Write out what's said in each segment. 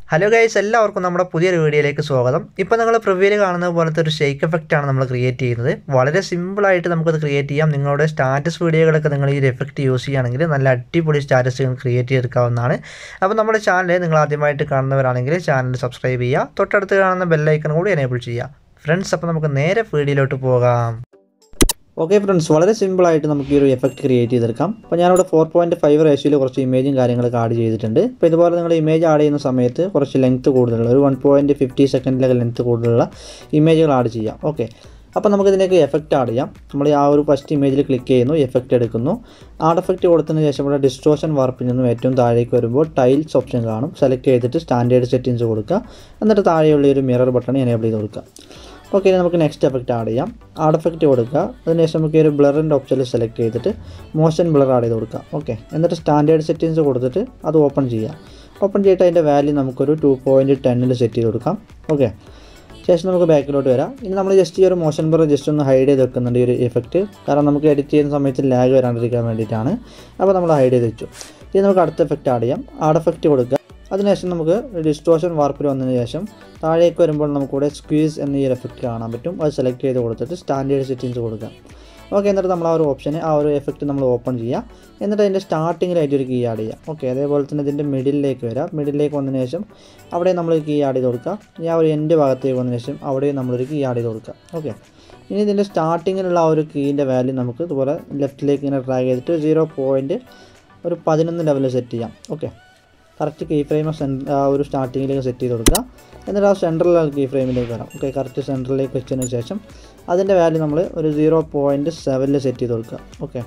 hello guys എല്ലാവർക്കും നമ്മുടെ പുതിയൊരു വീഡിയോയിലേക്ക് സ്വാഗതം ഇപ്പോൾ നിങ്ങൾ പ്രിവ്യൂവിൽ കാണുന്ന പോലത്തെ ഒരു ഷേക്ക് എഫക്റ്റ് ആണ് നമ്മൾ ക്രിയേറ്റ് ചെയ്യുന്നത് വളരെ സിമ്പിളായിട്ട് നമുക്കത് ക്രിയേറ്റ് ചെയ്യാം നിങ്ങളുടെ സ്റ്റാറ്റസ് വീഡിയോകളൊക്കെ നിങ്ങൾ ഈ ഒരു എഫക്റ്റ് യൂസ് ചെയ്യുകയാണെങ്കിൽ നല്ല അടിപൊളി സ്റ്റാറ്റസുകൾ ക്രിയേറ്റ് ചെയ്തെടുക്കാവുന്നതാണ് അപ്പോൾ നമ്മുടെ ചാനൽ നിങ്ങൾ ആദ്യമായിട്ട് കാണുന്നവരാണെങ്കിൽ ചാനൽ സബ്സ്ക്രൈബ് ചെയ്യുക തൊട്ടടുത്ത് കാണുന്ന ബെല്ലൈക്കൺ കൂടി എനേബിൾ ചെയ്യുക ഫ്രണ്ട്സ് അപ്പോൾ നമുക്ക് നേരെ വീഡിയോയിലോട്ട് പോകാം ഓക്കെ ഫ്രണ്ട്സ് വളരെ സിമ്പിളായിട്ട് നമുക്ക് ഈ ഒരു എഫക്റ്റ് ക്രിയേറ്റ് ചെയ്തെടുക്കാം അപ്പോൾ ഞാനിവിടെ ഫോർ പോയിൻറ്റ് ഫൈവ് റേഷ്യോയിൽ കുറച്ച് ഇമേജും കാര്യങ്ങളൊക്കെ ആഡ് ചെയ്തിട്ടുണ്ട് അപ്പോൾ ഇതുപോലെ നിങ്ങൾ ഇമേജ് ആഡ് ചെയ്യുന്ന സമയത്ത് കുറച്ച് ലെങ്ത്ത് കൂടുതലുള്ള ഒരു വൺ പോയിൻറ്റ് ഫിഫ്റ്റി സെക്കൻഡിലൊക്കെ ലെങ്ത്ത് കൂടുതലുള്ള ഇമേജുകൾ ആഡ് ചെയ്യാം ഓക്കെ അപ്പോൾ നമുക്ക് ഇതിലേക്ക് എഫക്റ്റ് ആഡ് ചെയ്യാം നമ്മൾ ആ ഒരു ഫസ്റ്റ് ഇമേജിൽ ക്ലിക്ക് ചെയ്യുന്നു എഫക്റ്റ് എടുക്കുന്നു ആഡ് എഫക്റ്റ് കൊടുത്തതിന് ശേഷം ഇവിടെ ഡിസ്റ്റോഷൻ വാർപ്പിൽ നിന്നും ഏറ്റവും താഴേക്ക് വരുമ്പോൾ ടൈൽസ് ഓപ്ഷൻ കാണും സെലക്ട് ചെയ്തിട്ട് സ്റ്റാൻഡേർഡ് സെറ്റിങ്സ് കൊടുക്കുക എന്നിട്ട് താഴെയുള്ള ഒരു മിറർ ബട്ടൺ എനേബിൾ ചെയ്ത് കൊടുക്കുക ഓക്കെ ഇനി നമുക്ക് നെക്സ്റ്റ് എഫക്റ്റ് ആഡ് ചെയ്യാം ആഡ് എഫക്റ്റ് കൊടുക്കുക അതിനുശേഷം നമുക്ക് ഈ ഒരു ബ്ലറിൻ്റെ ഓപ്ഷനിൽ സെലക്ട് ചെയ്തിട്ട് മോഷൻ ബ്ലർ ആഡ് ചെയ്ത് കൊടുക്കുക ഓക്കെ എന്നിട്ട് സ്റ്റാൻഡേർഡ് സെറ്റിങ്സ് കൊടുത്തിട്ട് അത് ഓപ്പൺ ചെയ്യാം ഓപ്പൺ ചെയ്തിട്ട് അതിൻ്റെ വാല്യൂ നമുക്കൊരു ടു പോയിൻറ്റ് ടെന്നിൽ സെറ്റ് ചെയ്ത് കൊടുക്കാം ഓക്കെ ശേഷം നമുക്ക് ബാക്കിലോട്ട് വരാം ഇനി നമ്മൾ ജസ്റ്റ് ഈ ഒരു മോഷൻ ബ്ലർ ജസ്റ്റ് ഒന്ന് ഹൈഡ് ചെയ്ത് വെക്കുന്നുണ്ട് ഈ ഒരു എഫക്റ്റ് കാരണം നമുക്ക് എഡിറ്റ് ചെയ്യുന്ന സമയത്ത് ലാഗ് വരാണ്ടിരിക്കാൻ വേണ്ടിയിട്ടാണ് അപ്പോൾ നമ്മൾ ഹൈഡ് ചെയ്ത് വെച്ചു ഇനി നമുക്ക് അടുത്ത എഫക്റ്റ് ആഡ് ചെയ്യാം ആഡ് എഫക്റ്റ് കൊടുക്കുക അതിനുശേഷം നമുക്ക് ഡിസ്റ്റോഷൻ വാർപ്പിൽ വന്നതിന് ശേഷം താഴേക്ക് വരുമ്പോൾ നമുക്കിവിടെ സ്ക്വീസ് എന്ന ഈ ഒരു എഫക്റ്റ് കാണാൻ പറ്റും അത് സെലക്ട് ചെയ്ത് കൊടുത്തിട്ട് സ്റ്റാൻഡേർഡ് സെറ്റിങ്സ് കൊടുക്കുക ഓക്കെ എന്നിട്ട് നമ്മൾ ആ ഒരു ഓപ്ഷന് ആ ഒരു എഫക്റ്റ് നമ്മൾ ഓപ്പൺ ചെയ്യുക എന്നിട്ട് അതിൻ്റെ സ്റ്റാർട്ടിങ്ങിലായിട്ട് ഒരു കീ ആഡ് ചെയ്യുക ഓക്കെ അതേപോലെ തന്നെ ഇതിൻ്റെ മിഡിലേക്ക് വരാം മിഡിലേക്ക് വന്നതിന് ശേഷം അവിടെ നമ്മൾ കീ ആഡ് ചെയ്ത് കൊടുക്കുക ഇനി ആ ഒരു എൻഡ് ഭാഗത്തേക്ക് വന്നതിന് ശേഷം അവിടെ നമ്മളൊരു കീ ആഡ് ചെയ്ത് കൊടുക്കുക ഓക്കെ ഇനി ഇതിൻ്റെ സ്റ്റാർട്ടിങ്ങിലുള്ള ആ ഒരു കീൻ്റെ വാല്യൂ നമുക്ക് ഇതുപോലെ ലെഫ്റ്റിലേക്ക് ഇങ്ങനെ ഡ്രാഗ് ചെയ്തിട്ട് സീറോ പോയിൻറ്റ് ഒരു പതിനൊന്ന് ലെവലിൽ സെറ്റ് ചെയ്യാം ഓക്കെ കറക്റ്റ് കീ ഫ്രെയിം ആ ഒരു സ്റ്റാർട്ടിങ്ങിലേക്ക് സെറ്റ് ചെയ്ത് കൊടുക്കുക എന്നിട്ട് ആ സെൻട്രൽ കീ ഫ്രെയിമിലേക്ക് വരാം ഓക്കെ കറക്റ്റ് സെൻട്രലിലേക്ക് വെച്ചതിന് ശേഷം അതിൻ്റെ വാല്യൂ നമ്മൾ ഒരു സീറോ പോയിൻറ്റ് സെവനിൽ സെറ്റ് ചെയ്ത് കൊടുക്കുക ഓക്കെ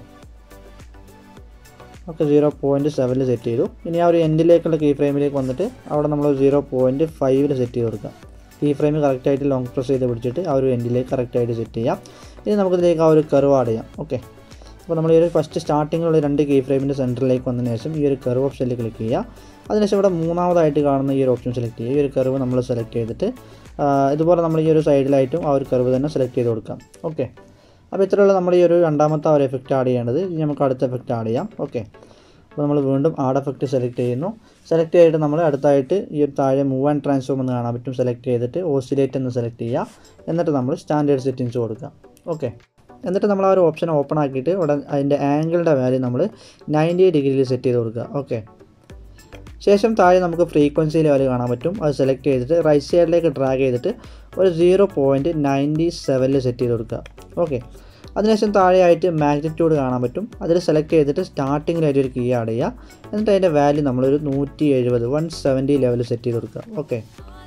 ഓക്കെ സീറോ പോയിൻറ്റ് സെവനിൽ സെറ്റ് ചെയ്തു ഇനി ആ ഒരു എൻഡിലേക്കുള്ള കീ ഫ്രെയിമിലേക്ക് വന്നിട്ട് അവിടെ നമ്മൾ സീറോ പോയിൻറ്റ് ഫൈവിൽ സെറ്റ് ചെയ്ത് കൊടുക്കുക കീ ഫ്രെയിം കറക്റ്റായിട്ട് ലോങ് പ്രസ് ചെയ്ത് പിടിച്ചിട്ട് ആ ഒരു എൻഡിലേക്ക് കറക്റ്റായിട്ട് സെറ്റ് ചെയ്യാം ഇനി നമുക്കിതിലേക്ക് ആ ഒരു കർവ് ആഡ് ചെയ്യാം ഓക്കെ അപ്പോൾ നമ്മൾ ഈ ഒരു ഫസ്റ്റ് സ്റ്റാർട്ടിങ്ങിലുള്ള രണ്ട് കീ ഫ്രെയിമിൻ്റെ സെൻറ്ററിലേക്ക് വന്നതിന് ശേഷം ഈ ഒരു കർവ് ഓപ്ഷനിൽ ക്ലിക്ക് ചെയ്യുക അതിനുശേഷം ഇവിടെ മൂന്നാമതായിട്ട് കാണുന്ന ഈ ഒരു ഓപ്ഷൻ സെലക്ട് ചെയ്യുക ഈ ഒരു കർവ് നമ്മൾ സെലക്ട് ചെയ്തിട്ട് ഇതുപോലെ നമ്മൾ ഈ ഒരു സൈഡിലായിട്ടും ആ ഒരു കർവ് തന്നെ സെലക്ട് ചെയ്ത് കൊടുക്കാം ഓക്കെ അപ്പോൾ ഇത്രയുള്ള നമ്മൾ ഈ ഒരു രണ്ടാമത്തെ ആ ഒരു എഫക്റ്റ് ആഡ് ചെയ്യേണ്ടത് ഇനി നമുക്ക് അടുത്ത എഫക്റ്റ് ആഡ് ചെയ്യാം ഓക്കെ അപ്പോൾ നമ്മൾ വീണ്ടും ആഡ് എഫക്റ്റ് സെലക്ട് ചെയ്യുന്നു സെലക്ട് ചെയ്തിട്ട് നമ്മൾ അടുത്തായിട്ട് ഈ ഒരു താഴെ മൂവ് ആൻഡ് ട്രാൻസ്ഫോം എന്ന് കാണാൻ പറ്റും സെലക്ട് ചെയ്തിട്ട് ഓസിലേറ്റ് എന്ന് സെലക്ട് ചെയ്യുക എന്നിട്ട് നമ്മൾ സ്റ്റാൻഡേർഡ് സെറ്റിങ്സ് കൊടുക്കുക ഓക്കെ എന്നിട്ട് നമ്മൾ ആ ഒരു ഓപ്ഷൻ ഓപ്പൺ ആക്കിയിട്ട് ഇവിടെ അതിൻ്റെ ആംഗിളിൻ്റെ വാല്യൂ നമ്മൾ നയൻറ്റി ഡിഗ്രിയിൽ സെറ്റ് ചെയ്ത് കൊടുക്കുക ഓക്കെ ശേഷം താഴെ നമുക്ക് ഫ്രീക്വൻസി ലെവൽ കാണാൻ പറ്റും അത് സെലക്ട് ചെയ്തിട്ട് റൈറ്റ് സൈഡിലേക്ക് ഡ്രാഗ് ചെയ്തിട്ട് ഒരു സീറോ പോയിൻറ്റ് നയൻറ്റി സെവനിൽ സെറ്റ് ചെയ്ത് കൊടുക്കുക ഓക്കെ അതിനുശേഷം താഴെയായിട്ട് മാഗ്നിറ്റ്യൂഡ് കാണാൻ പറ്റും അതിൽ സെലക്ട് ചെയ്തിട്ട് സ്റ്റാർട്ടിങ്ങിലായിട്ട് ഒരു കീ ആഡ് ചെയ്യുക എന്നിട്ട് അതിൻ്റെ വാല്യൂ നമ്മളൊരു നൂറ്റി എഴുപത് വൺ സെവൻറ്റി ലെവലിൽ സെറ്റ് ചെയ്ത് കൊടുക്കുക ഓക്കെ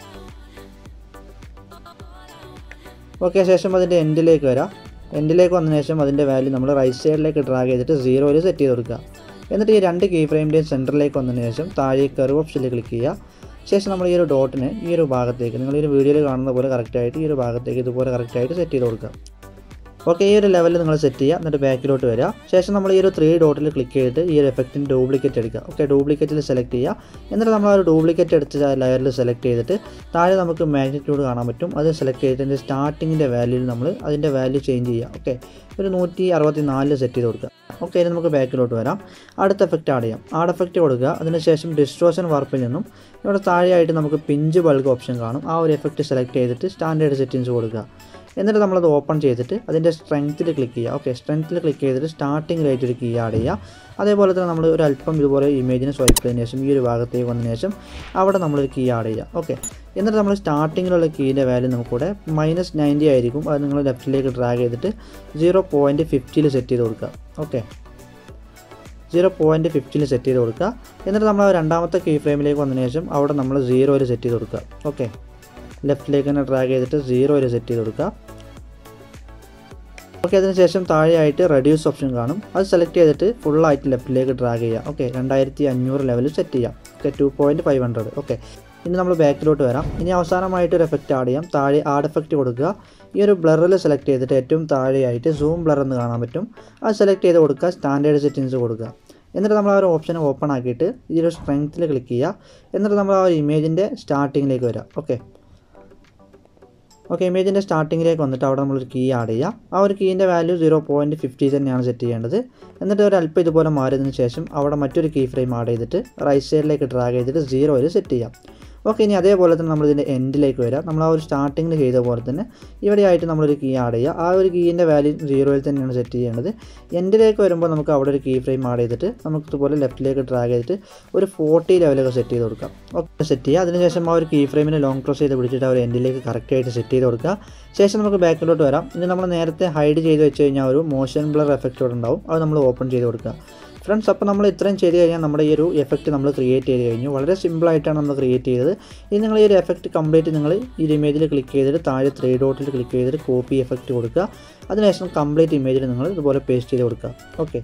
ഓക്കെ ശേഷം അതിൻ്റെ എൻഡിലേക്ക് വരാം എൻഡിലേക്ക് വന്നതിന് ശേഷം അതിൻ്റെ വാല്യൂ നമ്മൾ റൈറ്റ് സൈഡിലേക്ക് ഡ്രാഗ് ചെയ്തിട്ട് സീറോയിൽ സെറ്റ് ചെയ്ത് കൊടുക്കുക എന്നിട്ട് ഈ രണ്ട് കീ ഫ്രെയിമിൻ്റെയും സെൻറ്ററിലേക്ക് വന്നതിന് ശേഷം താഴെ കർവ് ഓപ്ഷനിൽ ക്ലിക്ക് ചെയ്യുക ശേഷം നമ്മൾ ഈ ഒരു ഡോട്ടിനെ ഈ ഒരു ഭാഗത്തേക്ക് നിങ്ങൾ ഈ ഒരു വീഡിയോയിൽ കാണുന്ന പോലെ കറക്റ്റായിട്ട് ഈ ഒരു ഭാഗത്തേക്ക് ഇതുപോലെ കറക്റ്റായിട്ട് സെറ്റ് ചെയ്ത് കൊടുക്കുക ഓക്കെ ഈ ഒരു ലെവലിൽ നിങ്ങൾ സെറ്റ് ചെയ്യുക എന്നിട്ട് ബാക്കിലോട്ട് വരിക ശേഷം നമ്മൾ ഈ ഒരു ത്രീ ഡോട്ടിൽ ക്ലിക്ക് ചെയ്തിട്ട് ഈ ഒരു എഫക്റ്റിന് ഡ്യൂപ്ലിക്കേറ്റ് എടുക്കുക ഓക്കെ ഡ്യൂപ്ലിക്കേറ്റിൽ സെലക്ട് ചെയ്യുക എന്നിട്ട് നമ്മൾ ആ ഒരു ഡ്യൂപ്ലിക്കേറ്റ് എടുത്ത ലെയറിൽ സെലക്ട് ചെയ്തിട്ട് താഴെ നമുക്ക് മാഗ്നിറ്റ്യൂഡ് കാണാൻ പറ്റും അത് സെലക്ട് ചെയ്തിട്ട് അതിൻ്റെ സ്റ്റാർട്ടിങ്ങിൻ്റെ വാല്യൂയിൽ നമ്മൾ അതിൻ്റെ വാല്യൂ ചേഞ്ച് ചെയ്യുക ഓക്കെ ഒരു നൂറ്റി അറുപത്തി നാലിൽ സെറ്റ് ചെയ്ത് കൊടുക്കുക ഓക്കെ ഇനി നമുക്ക് ബാക്കിലോട്ട് വരാം അടുത്ത എഫക്റ്റ് ആഡ് ചെയ്യാം ആഡ് എഫക്റ്റ് കൊടുക്കുക അതിനുശേഷം ഡിസ്ട്രോഷൻ വാർപ്പിൽ നിന്നും ഇവിടെ താഴെയായിട്ട് നമുക്ക് പിഞ്ച് ബൾഗ് ഓപ്ഷൻ കാണും ആ ഒരു എഫക്റ്റ് സെലക്ട് ചെയ്തിട്ട് സ്റ്റാൻഡേർഡ് സെറ്റിങ്സ് കൊടുക്കുക എന്നിട്ട് നമ്മളത് ഓപ്പൺ ചെയ്തിട്ട് അതിൻ്റെ സ്ട്രെങ്ത്തിൽ ക്ലിക്ക് ചെയ്യുക ഓക്കെ സ്ട്രെങ്ത്തിൽ ക്ലിക്ക് ചെയ്തിട്ട് സ്റ്റാർട്ടിങ്ങിലായിട്ട് ഒരു കീ ആഡ് ചെയ്യുക അതേപോലെ തന്നെ നമ്മൾ ഒരു അല്പം ഇതുപോലെ ഇമേജിനെ സ്വൈപ്പ് ചെയ്തതിന് ശേഷം ഈ ഒരു ഭാഗത്തേക്ക് വന്നതിന് ശേഷം അവിടെ നമ്മളൊരു കീ ആഡ് ചെയ്യുക ഓക്കെ എന്നിട്ട് നമ്മൾ സ്റ്റാർട്ടിങ്ങിലുള്ള കീയുടെ വാല്യൂ നമുക്കിവിടെ മൈനസ് നയൻറ്റി ആയിരിക്കും അത് നിങ്ങൾ ലെഫ്റ്റിലേക്ക് ഡ്രാഗ് ചെയ്തിട്ട് സീറോ പോയിൻറ്റ് ഫിഫ്റ്റിയിൽ സെറ്റ് ചെയ്ത് കൊടുക്കുക ഓക്കെ സീറോ പോയിൻറ്റ് ഫിഫ്റ്റിയിൽ സെറ്റ് ചെയ്ത് കൊടുക്കുക എന്നിട്ട് നമ്മൾ രണ്ടാമത്തെ കീ ഫ്രെയിമിലേക്ക് വന്നതിന് ശേഷം അവിടെ നമ്മൾ സീറോയിൽ സെറ്റ് ചെയ്ത് കൊടുക്കുക ഓക്കെ ലെഫ്റ്റിലേക്ക് തന്നെ ഡ്രാഗ് ചെയ്തിട്ട് സീറോയിൽ സെറ്റ് ചെയ്ത് കൊടുക്കുക ഓക്കെ അതിനുശേഷം താഴെയായിട്ട് റെഡ്യൂസ് ഓപ്ഷൻ കാണും അത് സെലക്ട് ചെയ്തിട്ട് ഫുള്ളായിട്ട് ലെഫ്റ്റിലേക്ക് ഡ്രാഗ് ചെയ്യുക ഓക്കെ രണ്ടായിരത്തി അഞ്ഞൂറ് ലെവലിൽ സെറ്റ് ചെയ്യാം okay two point five hundred okay ഇനി നമ്മൾ ബാക്കിലോട്ട് വരാം ഇനി അവസാനമായിട്ട് ഒരു എഫക്റ്റ് ആഡ് ചെയ്യാം താഴെ ആഡ് എഫക്റ്റ് കൊടുക്കുക ഈ ഒരു ബ്ലറിൽ സെലക്ട് ചെയ്തിട്ട് ഏറ്റവും താഴെയായിട്ട് സൂം ബ്ലർ എന്ന് കാണാൻ പറ്റും അത് സെലക്ട് ചെയ്ത് കൊടുക്കുക സ്റ്റാൻഡേർഡ് സെറ്റിങ്സ് കൊടുക്കുക എന്നിട്ട് നമ്മൾ ആ ഒരു ഓപ്ഷൻ ഓപ്പൺ ആക്കിയിട്ട് ഈ ഒരു സ്ട്രെങ്ത്തിൽ ക്ലിക്ക് ചെയ്യുക എന്നിട്ട് നമ്മൾ ആ ഒരു ഇമേജിൻ്റെ സ്റ്റാർട്ടിങ്ങിലേക്ക് വരാം ഓക്കെ ഓക്കെ ഇമേജിൻ്റെ സ്റ്റാർട്ടിങ്ങിലേക്ക് വന്നിട്ട് അവിടെ നമ്മളൊരു കീ ആഡ് ചെയ്യുക ആ ഒരു കീൻ്റെ വാല്യൂ സീറോ പോയിൻറ്റ് ഫിഫ്റ്റി തന്നെയാണ് സെറ്റ് ചെയ്യേണ്ടത് എന്നിട്ട് ഒരു അല്പം ഇതുപോലെ മാറിയതിന് ശേഷം അവിടെ മറ്റൊരു കീ ഫ്രെയിം ആഡ് ചെയ്തിട്ട് റൈറ്റ് സൈഡിലേക്ക് ഡ്രാഗ് ചെയ്തിട്ട് സീറോയിൽ സെറ്റ് ചെയ്യാം ഓക്കെ ഇനി അതേപോലെ തന്നെ നമ്മളിതിൻ്റെ എൻഡിലേക്ക് വരാം നമ്മൾ ആ ഒരു സ്റ്റാർട്ടിങ്ങിൽ ചെയ്ത പോലെ തന്നെ ഇവിടെയായിട്ട് നമ്മളൊരു കീ ആഡ് ചെയ്യുക ആ ഒരു കീയിൻ്റെ വാല്യൂ സീറോയിൽ തന്നെയാണ് സെറ്റ് ചെയ്യേണ്ടത് എൻഡിലേക്ക് വരുമ്പോൾ നമുക്ക് അവിടെ ഒരു കീ ഫ്രെയിം ആഡ് ചെയ്തിട്ട് നമുക്ക് ഇതുപോലെ ലെഫ്റ്റിലേക്ക് ഡ്രാഗ് ചെയ്തിട്ട് ഒരു ഫോർട്ടി ലെവലൊക്കെ സെറ്റ് ചെയ്ത് കൊടുക്കാം ഓക്കെ സെറ്റ് ചെയ്യുക അതിനുശേഷം ആ ഒരു കീ ഫ്രെയിമിനെ ലോങ് പ്രസ് ചെയ്ത് പിടിച്ചിട്ട് ആ ഒരു എൻഡിലേക്ക് കറക്റ്റായിട്ട് സെറ്റ് ചെയ്ത് കൊടുക്കുക ശേഷം നമുക്ക് ബാക്കിലോട്ട് വരാം ഇനി നമ്മൾ നേരത്തെ ഹൈഡ് ചെയ്ത് വെച്ച് കഴിഞ്ഞാൽ ഒരു മോഷൻ ബ്ലർ എഫക്റ്റ് ഇവിടെ ഉണ്ടാവും അത് നമ്മൾ ഓപ്പൺ ചെയ്ത് കൊടുക്കുക ഫ്രണ്ട്സ് അപ്പോൾ നമ്മൾ ഇത്രയും ചെയ്ത് കഴിഞ്ഞാൽ നമ്മുടെ ഈ ഒരു എഫക്റ്റ് നമ്മൾ ക്രിയേറ്റ് ചെയ്ത് കഴിഞ്ഞു വളരെ സിമ്പിളായിട്ടാണ് നമ്മൾ ക്രിയേറ്റ് ചെയ്തത് ഇനി നിങ്ങൾ ഈ ഒരു എഫക്റ്റ് കംപ്ലീറ്റ് നിങ്ങൾ ഈ ഒരു ഇമേജിൽ ക്ലിക്ക് ചെയ്തിട്ട് താഴെ ത്രീ ഡോട്ടിൽ ക്ലിക്ക് ചെയ്തിട്ട് കോപ്പി എഫക്റ്റ് കൊടുക്കുക അതിനുശേഷം കംപ്ലീറ്റ് ഇമേജിൽ നിങ്ങൾ ഇതുപോലെ പേസ്റ്റ് ചെയ്ത് കൊടുക്കുക ഓക്കെ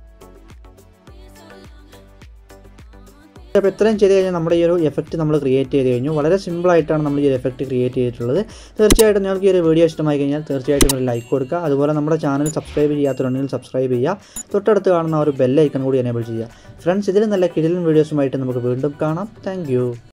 അപ്പോൾ ഇത്രയും ചെയ്ത് കഴിഞ്ഞാൽ നമ്മുടെ ഈ ഒരു എഫക്റ്റ് നമ്മൾ ക്രിയേറ്റ് ചെയ്ത് കഴിഞ്ഞു വളരെ സിമ്പിളായിട്ടാണ് നമ്മൾ ഈ ഒരു എഫക്റ്റ് ക്രിയേറ്റ് ചെയ്തിട്ടുള്ളത് തീർച്ചയായിട്ടും നിങ്ങൾക്ക് ഈ ഒരു വീഡിയോ ഇഷ്ടമായി കഴിഞ്ഞാൽ തീർച്ചയായിട്ടും ഒരു ലൈക്ക് കൊടുക്കുക അതുപോലെ നമ്മുടെ ചാനൽ സബ്സ്ക്രൈബ് ചെയ്യാത്തവരുണ്ടെങ്കിൽ സബ്സ്ക്രൈബ് ചെയ്യുക തൊട്ടടുത്ത് കാണുന്ന ആ ഒരു ബെല്ലൈക്കൺ കൂടി എനേബിൾ ചെയ്യുക ഫ്രണ്ട്സ് ഇതിൽ നല്ല കിടിലൻ വീഡിയോസുമായിട്ട് നമുക്ക് വീണ്ടും കാണാം താങ്ക്